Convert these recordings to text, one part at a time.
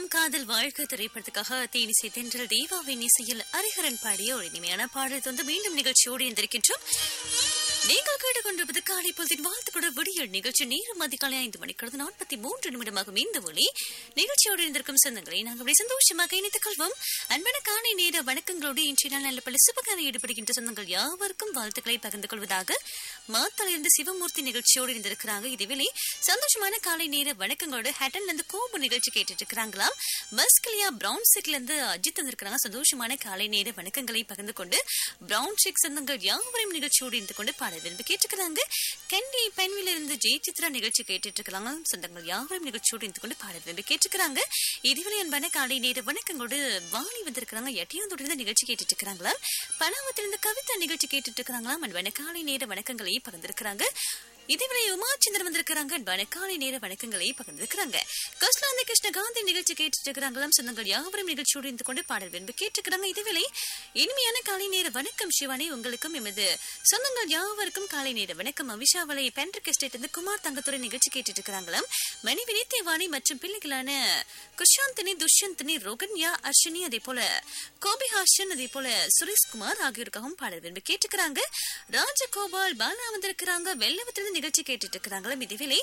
கேட்கலாம் காதல் வாழ்க்கை திரைப்படத்துக்காக தேனிசை தென்றல் தேவாவின் இசையில் ஹரிஹரன் பாடிய ஒரு இனிமையான பாடல் வந்து மீண்டும் நிகழ்ச்சியோடு இருந்திருக்கின்றோம் நீங்கள் கேட்டுக்கொண்டிருப்பது காலை பொழுதின் வாழ்த்துக்கூட விடியல் நிகழ்ச்சி நேரம் அதிகாலை ஐந்து மணிக்கிறது நாற்பத்தி மூன்று நிமிடமாகும் இந்த ஒளி நிகழ்ச்சியோடு இருந்திருக்கும் சொந்தங்களை நாங்கள் அப்படி சந்தோஷமாக இணைத்துக் கொள்வோம் அன்பான காலை நேர வணக்கங்களோடு இன்றைய நாள் நல்ல பல சுபகாரம் ஈடுபடுகின்ற சொந்தங்கள் யாவருக்கும் வாழ்த்துக்களை பகிர்ந்து கொள்வதாக மாத்தளையிலிருந்து சிவமூர்த்தி நிகழ்ச்சியோடு இருந்திருக்கிறாங்க இதுவேளை சந்தோஷமான காலை நேர வணக்கங்களோடு ஹேட்டன்ல இருந்து கோபு நிகழ்ச்சி கேட்டுட்டு இருக்கிறாங்களாம் மஸ்கலியா பிரவுன் சிக்ல இருந்து அஜித் வந்திருக்கிறாங்க சந்தோஷமான காலை நேர வணக்கங்களை பகிர்ந்து கொண்டு பிரவுன் ஷிக் சொந்தங்கள் யாவரையும் நிகழ்ச்சியோடு இருந்து கொண்டு பாட விரும்பி கேட்டுக்கிறாங்க கண்டி பெண்வில இருந்து ஜெயசித்ரா நிகழ்ச்சி கேட்டுட்டு இருக்காங்க சொந்தங்கள் யாவரையும் நிகழ்ச்சியோடு இருந்து கொண்டு பாட விரும்பி கேட்டுக்கிறாங்க இதுவரை அன்பான காலை நேர வணக்கங்களோடு வாணி வந்திருக்கிறாங்க எட்டியாந்தோடு இருந்து நிகழ்ச்சி கேட்டுட்டு இருக்கிறாங்களாம் பணாமத்திலிருந்து கவிதா நிகழ்ச்சி கேட்டுட்டு இருக்கிறாங்களாம் அன்பான காலை நேர வணக்கங்களை பகிர்ந்திருக்கிறாங்க இதேவேளை உமாச்சந்திரன் வந்திருக்கிறாங்க அன்பான காலை நேர வணக்கங்களை பகிர்ந்திருக்கிறாங்க கஸ்லாந்தி கிருஷ்ண காந்தி நிகழ்ச்சி கேட்டுட்டு இருக்கிறாங்களாம் சொந்தங்கள் யாவரும் நிகழ்ச்சியோடு இருந்து கொண்டு பாடல் விரும்பி கேட்டுக்கிறாங்க இதேவேளை இனிமையான காலை நேர வணக்கம் சிவானி உங்களுக்கும் எமது சொந்தங்கள் யாவருக்கும் காலை நேர வணக்கம் அவிஷாவளை பென்ட்ரிக் எஸ்டேட் இருந்து குமார் தங்கத்துறை நிகழ்ச்சி கேட்டுட்டு இருக்கிறாங்களாம் மனைவி நித்யவாணி மற்றும் பிள்ளைகளான குஷாந்தினி துஷ்யந்தினி ரோகன்யா அர்ஷினி அதே போல கோபிஹாஷன் அதே போல சுரேஷ்குமார் ஆகியோருக்காகவும் பாடல் விரும்பி கேட்டுக்கிறாங்க ராஜகோபால் பாலா வந்திருக்கிறாங்க வெள்ளவத்திலிருந்து நிகழ்ச்சி கேட்டுட்டு இருக்கிறாங்களா இதுவேளை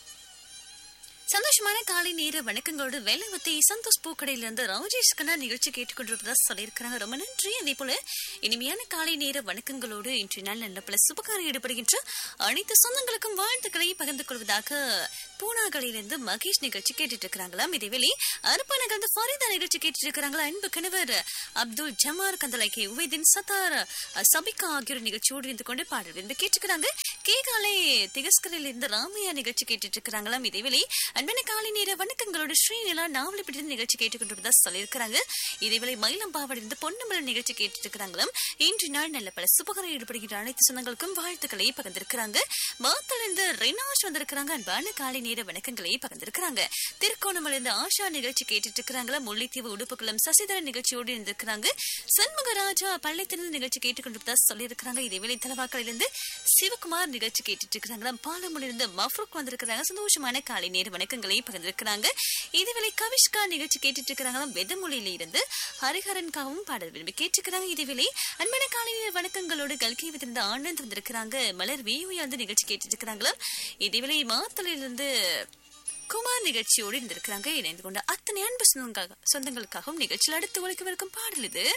சந்தோஷமான காலை நேர வணக்கங்களோடு வேலைவத்தை சந்தோஷ் பூக்கடையில இருந்து ராஜேஷ் கண்ணா நிகழ்ச்சி கேட்டுக்கொண்டிருப்பதா சொல்லியிருக்கிறாங்க ரொம்ப நன்றி அதே போல இனிமையான காலை நேர வணக்கங்களோடு இன்றைய நாள் நல்ல பல சுபகாரம் ஈடுபடுகின்ற அனைத்து சொந்தங்களுக்கும் வாழ்த்துக்களை பகிர்ந்து கொள்வதாக பூனாகளிலிருந்து மகேஷ் நிகழ்ச்சி கேட்டுட்டு இருக்கிறாங்களாம் இதேவேளை அருப்பா நகர்ந்து ஃபரிதா நிகழ்ச்சி கேட்டுட்டு இருக்கிறாங்களா அன்பு கணவர் அப்துல் ஜமார் கந்தலைக்கு உவைதின் சத்தார் சபிகா ஆகியோர் நிகழ்ச்சியோடு இருந்து கொண்டு பாடல் விரும்பி கேட்டுக்கிறாங்க கேகாலை திகஸ்கரில் இருந்து ராமையா நிகழ்ச்சி கேட்டுட்டு இருக்கிறாங்களாம் இதேவேளை அன்பான காலை நேர வணக்கங்களோட ஸ்ரீநிலா நாவலை பிடித்த நிகழ்ச்சி கேட்டுக்கொண்டிருப்பதா சொல்லியிருக்கிறாங்க இதேவேளை மயிலம்பாவடி இருந்து பொன்னமலர் நிகழ்ச்சி கேட்டுட்டு இருக்கிறாங்களாம் இன்று நாள் நல்ல பல சுபகரம் ஈடுபடுகின்ற அனைத்து சொந்தங்களுக்கும் வாழ்த்துக்களை பகிர்ந்திருக்கிறாங்க மாத்தல இருந்து ரெனாஷ் வந்திருக்கிறாங்க அன்பான காலை நேர வணக்கங்களை பகிர்ந்திருக்கிறாங்க திருக்கோணமலை இருந்து ஆஷா நிகழ்ச்சி கேட்டுட்டு இருக்கிறாங்களா முல்லைத்தீவு உடுப்புக்குளம் சசிதரன் நிகழ்ச்சியோடு இருந்திருக்கிறாங்க சண்முகராஜா பள்ளத்திலிருந்து நிகழ்ச்சி கேட்டுக்கொண்டிருப்பதா சொல்லியிருக்கிறாங்க இதேவேளை தலவாக்கலிருந்து சிவகுமார் நிகழ்ச்சி கேட்டுட்டு இருக்கிறாங்களா பாலமுடியிலிருந்து மஃப்ரூக் வந்திருக்கிறாங்க சந்தோஷமான காலை நேர வணக்கங்களை பகிர்ந்திருக்கிறாங்க இதுவேளை கவிஷ்கா நிகழ்ச்சி கேட்டுட்டு இருக்கிறாங்களாம் வெதமொழியில இருந்து ஹரிஹரன்காவும் பாடல் விரும்பி கேட்டுக்கிறாங்க இதுவேளை அன்பான காலை நேர வணக்கங்களோடு கல்கி வித்திருந்த ஆனந்த் வந்திருக்கிறாங்க மலர் வியூயா வந்து நிகழ்ச்சி கேட்டுட்டு இருக்கிறாங்களா இதேவேளை மாத்தலிலிருந்து குமார் நிகழ்ச்சியோடு இருந்திருக்கிறாங்க இணைந்து கொண்ட அத்தனை அன்பு சொந்தங்களுக்காக சொந்தங்களுக்காகவும் நிகழ்ச்சியில் அடுத்து ஒழிக்கவிருக்கும் பாடல் இது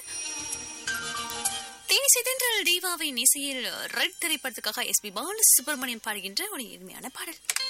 தேனிசை தென்றல் தீபாவின் இசையில் ரெட் திரைப்படத்துக்காக எஸ் பி பாலசுப்ரமணியம் பாடுகின்ற ஒரு இனிமையான பாடல்